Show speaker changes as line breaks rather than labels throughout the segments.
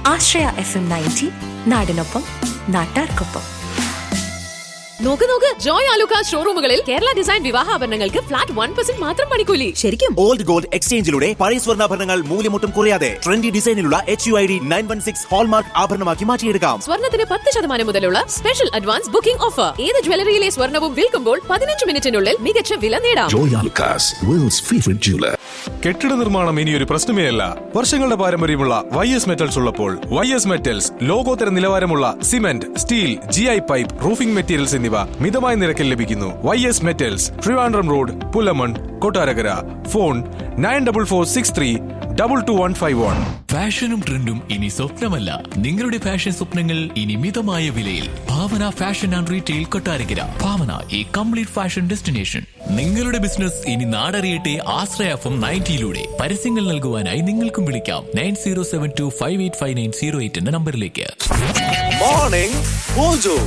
ആശ്രയ F M ninety നാടിനൊപ്പം നാട്ടാർക്കൊപ്പം
നോക്ക് നോക്ക് ജോയ് ആലുക്ക ഷോറൂമുകളിൽ കേരള ഡിസൈൻ വിവാഹാഭരണങ്ങൾക്ക് ഫ്ലാറ്റ് വൺ പെർസെന്റ് മാത്രം പണിക്കൂലി
ശരിക്കും
ഓൾഡ് ഗോൾഡ് എക്സ്ചേഞ്ചിലൂടെ പഴയ സ്വർണ്ണാഭരണങ്ങൾ മൂല്യമൊട്ടും കുറയാതെ ട്രെൻഡി ഡിസൈനിലുള്ള H U I D nine one six hallmark ആഭരണമാക്കി മാറ്റിയെടുക്കാം
സ്വർണത്തിന് പത്ത് ശതമാനം മുതലുള്ള സ്പെഷ്യൽ അഡ്വാൻസ് ബുക്കിംഗ് ഓഫർ ഏത് ജ്വല്ലറിയിലെ സ്വർണവും വിൽക്കുമ്പോൾ പതിനഞ്ച് മിനിറ്റിനുള്ളിൽ മികച്ച വില നേടാം
Joy Alucas, world's favorite jeweler.
കെട്ടിട നിർമ്മാണം ഇനി ഒരു പ്രശ്നമേ അല്ല വർഷങ്ങളുടെ പാരമ്പര്യമുള്ള വൈ എസ് മെറ്റൽസ് ഉള്ളപ്പോൾ വൈ എസ് മെറ്റൽസ് ലോകോത്തര നിലവാരമുള്ള cement steel G I pipe roofing materials എന്നിവ മിതമായ നിരക്കിൽ ലഭിക്കുന്നു Y S metals Trivandrum road Pulamon Kottarakkara phone nine double four six three double two one five one
ഫാഷനും ട്രെൻഡും ഇനി സ്വപ്നമല്ല നിങ്ങളുടെ ഫാഷൻ സ്വപ്നങ്ങൾ ഇനി മിതമായ വിലയിൽ Bhavana fashion and retail Kottarakkara Bhavana ഈ കംപ്ലീറ്റ് ഫാഷൻ ഡെസ്റ്റിനേഷൻ നിങ്ങളുടെ ബിസിനസ് ഇനി നാടറിയട്ടെ ആശ്രയഫം നയൻറ്റിയിലൂടെ പരസ്യങ്ങൾ നൽകുവാനായി നിങ്ങൾക്കും വിളിക്കാം nine zero seven two five eight five nine zero eight എന്ന നമ്പറിലേക്ക്
morning mojo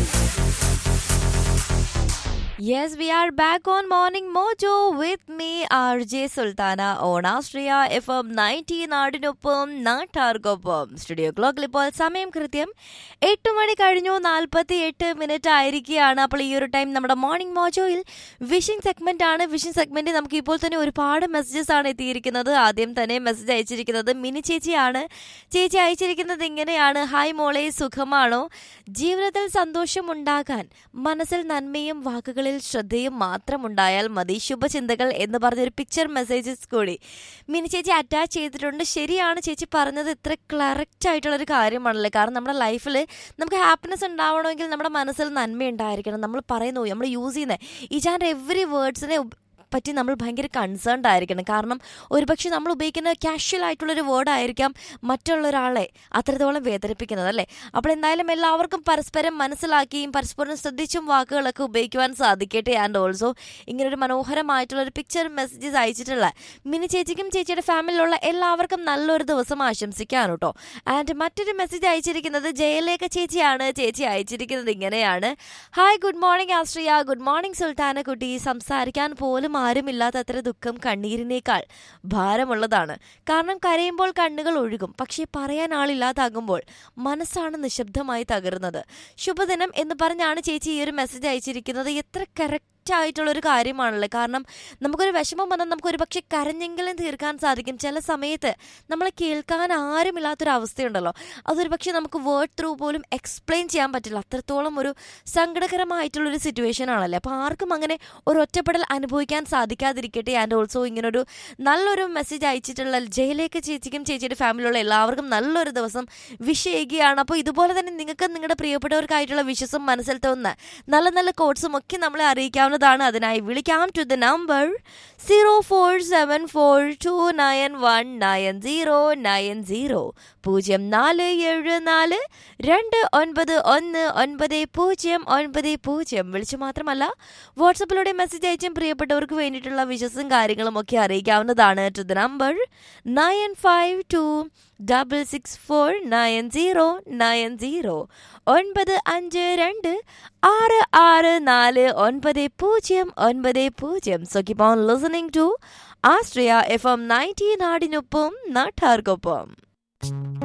Yes, we are back on Morning Mojo with me, RJ Sultana on Austria FM 90 നാടിനൊപ്പം നാട്ടാർക്കൊപ്പം സ്റ്റുഡിയോ ക്ലോക്കിൽ ഇപ്പോൾ സമയം കൃത്യം എട്ട് മണി കഴിഞ്ഞു നാൽപ്പത്തി എട്ട് മിനിറ്റ് ആയിരിക്കുകയാണ് അപ്പോൾ ഈ ഒരു ടൈം നമ്മുടെ മോർണിംഗ് മോജോയിൽ വിഷിംഗ് സെഗ്മെന്റ് ആണ് വിഷിംഗ് സെഗ്മെന്റ് നമുക്ക് ഇപ്പോൾ തന്നെ ഒരുപാട് മെസ്സേജസ് ആണ് എത്തിയിരിക്കുന്നത് ആദ്യം തന്നെ മെസ്സേജ് അയച്ചിരിക്കുന്നത് മിനി ചേച്ചിയാണ് ചേച്ചി അയച്ചിരിക്കുന്നത് ഇങ്ങനെയാണ് ഹായ് മോളെ സുഖമാണോ ജീവിതത്തിൽ സന്തോഷമുണ്ടാകാൻ മനസ്സിൽ നന്മയും വാക്കുകളിൽ ശ്രദ്ധയും മാത്രം ഉണ്ടായാൽ മതി ശുഭചിന്തകൾ എന്ന് പറഞ്ഞൊരു പിക്ചർ മെസ്സേജസ് കൂടി മിനി ചേച്ചി അറ്റാച്ച് ചെയ്തിട്ടുണ്ട് ശരിയാണ് ചേച്ചി പറഞ്ഞത് ഇത്ര കറക്റ്റ് ആയിട്ടുള്ളൊരു കാര്യമാണല്ലേ കാരണം നമ്മുടെ ലൈഫിൽ നമുക്ക് ഹാപ്പിനെസ് ഉണ്ടാവണമെങ്കിൽ നമ്മുടെ മനസ്സിൽ നന്മ ഉണ്ടായിരിക്കണം നമ്മൾ പറയുന്നു നമ്മൾ യൂസ് ചെയ്യുന്ന ഈച്ച് ആൻഡ് എവറി വേർഡ്സിനെ പറ്റി നമ്മൾ ഭയങ്കര കൺസേൺഡ് ആയിരിക്കണം കാരണം ഒരുപക്ഷെ നമ്മൾ ഉപയോഗിക്കുന്ന കാഷ്വൽ ആയിട്ടുള്ളൊരു വേർഡ് ആയിരിക്കാം മറ്റുള്ള ഒരാളെ അത്രത്തോളം വേദനിപ്പിക്കുന്നത് അല്ലേ അപ്പോൾ എന്തായാലും എല്ലാവർക്കും പരസ്പരം മനസ്സിലാക്കിയും പരസ്പരം ശ്രദ്ധിച്ചും വാക്കുകളൊക്കെ ഉപയോഗിക്കുവാൻ സാധിക്കട്ടെ ആൻഡ് ഓൾസോ ഇങ്ങനൊരു മനോഹരമായിട്ടുള്ളൊരു പിക്ചർ മെസ്സേജസ് അയച്ചിട്ടുള്ള മിനി ചേച്ചിക്കും ചേച്ചിയുടെ ഫാമിലിയിലുള്ള എല്ലാവർക്കും നല്ലൊരു ദിവസം ആശംസിക്കാൻ കേട്ടോ ആൻഡ് മറ്റൊരു മെസ്സേജ് അയച്ചിരിക്കുന്നത് ജയലേഖ ചേച്ചിയാണ് ചേച്ചി അയച്ചിരിക്കുന്നത് ഇങ്ങനെയാണ് hi good morning Ashriya good morning Sultana കുട്ടി സംസാരിക്കാൻ പോലും ആരുമില്ലാത്ത അത്ര ദുഃഖം കണ്ണീരിനേക്കാൾ ഭാരമുള്ളതാണ് കാരണം കരയുമ്പോൾ കണ്ണുകൾ ഒഴുകും പക്ഷേ പറയാൻ ആളില്ലാതാകുമ്പോൾ മനസ്സാണ് നിശബ്ദമായി തകരുന്നത് ശുഭദിനം എന്ന് പറഞ്ഞാണ് ചേച്ചി ഈ ഒരു മെസ്സേജ് അയച്ചിരിക്കുന്നത് എത്ര കറക്റ്റ് ആയിട്ടുള്ള ഒരു കാര്യമാണല്ലേ കാരണം നമുക്കൊരു വിഷമം വന്നാൽ നമുക്ക് ഒരു പക്ഷേ കരഞ്ഞെങ്കിലും തീർക്കാൻ സാധിക്കും ചില സമയത്ത് നമ്മളെ കേൾക്കാൻ ആരുമില്ലാത്തൊരു അവസ്ഥയുണ്ടല്ലോ അതൊരു പക്ഷേ നമുക്ക് വേർഡ് ത്രൂ പോലും എക്സ്പ്ലെയിൻ ചെയ്യാൻ പറ്റില്ല അത്രത്തോളം ഒരു സങ്കടകരമായിട്ടുള്ളൊരു സിറ്റുവേഷൻ ആണല്ലേ അപ്പോൾ ആർക്കും അങ്ങനെ ഒരു ഒറ്റപ്പെടൽ അനുഭവിക്കാൻ സാധിക്കാതിരിക്കട്ടെ ആൻഡ് ഓൾസോ ഇങ്ങനൊരു നല്ലൊരു മെസ്സേജ് അയച്ചിട്ടുള്ള ജയിലേക്ക് ചേച്ചിക്കും ചേച്ചിയുടെ ഫാമിലിയുള്ള എല്ലാവർക്കും നല്ലൊരു ദിവസം വിഷ് ചെയ്യുകയാണ് അപ്പോൾ ഇതുപോലെ തന്നെ നിങ്ങൾക്ക് നിങ്ങളുടെ പ്രിയപ്പെട്ടവർക്കായിട്ടുള്ള വിഷസും മനസ്സിൽ തോന്നുന്ന നല്ല നല്ല കോഡ്സും ഒക്കെ നമ്മളെ അറിയിക്കാവുന്നതാണ് അതിനായി വിളിക്കാം to the number zero four seven four two nine one nine zero nine zero പൂജ്യം നാല് ഏഴ് നാല് രണ്ട് ഒൻപത് ഒന്ന് ഒൻപത് പൂജ്യം ഒൻപത് പൂജ്യം വിളിച്ചു മാത്രമല്ല വാട്സപ്പിലൂടെ മെസ്സേജ് അയച്ചും പ്രിയപ്പെട്ടവർക്ക് വേണ്ടിയിട്ടുള്ള വിശ്വസും കാര്യങ്ങളും ഒക്കെ അറിയിക്കാവുന്നതാണ് to the number nine five two double six four nine zero nine zero ഒൻപത് അഞ്ച് രണ്ട് ആറ് ആറ് നാല് ഒൻപത് പൂജ്യം ഒൻപത് പൂജ്യം so keep on listening to Astriya F M ninety നാടിനൊപ്പം നാട്ടാർക്കൊപ്പം